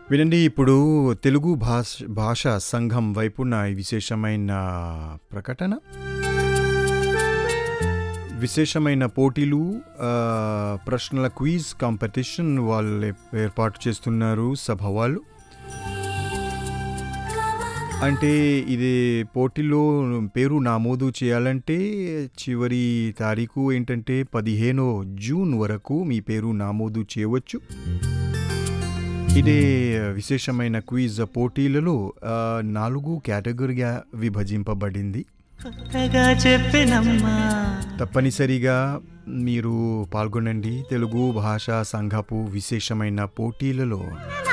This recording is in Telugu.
వినండి ఇప్పుడు తెలుగు భాష భాషా సంఘం వైపున ఈ విశేషమైన ప్రకటన విశేషమైన పోటీలు ఆ, ప్రశ్నల క్విజ్ కాంపిటీషన్ వాళ్ళు ఏర్పాటు చేస్తున్నారు సభ వాళ్ళు అంటే ఇది పోటీలో పేరు నమోదు చేయాలంటే చివరి తారీఖు ఏంటంటే పదిహేనో జూన్ వరకు మీ పేరు నమోదు చేయవచ్చు ఇదే విశేషమైన క్విజ్ పోటీలలో ఆ, నాలుగు కేటగిరీగా విభజింపబడింది కొత్తగా చెప్పినమ్మా తప్పనిసరిగా మీరు పాల్గొనండి తెలుగు భాషా సంఘపు విశేషమైన పోటీలలో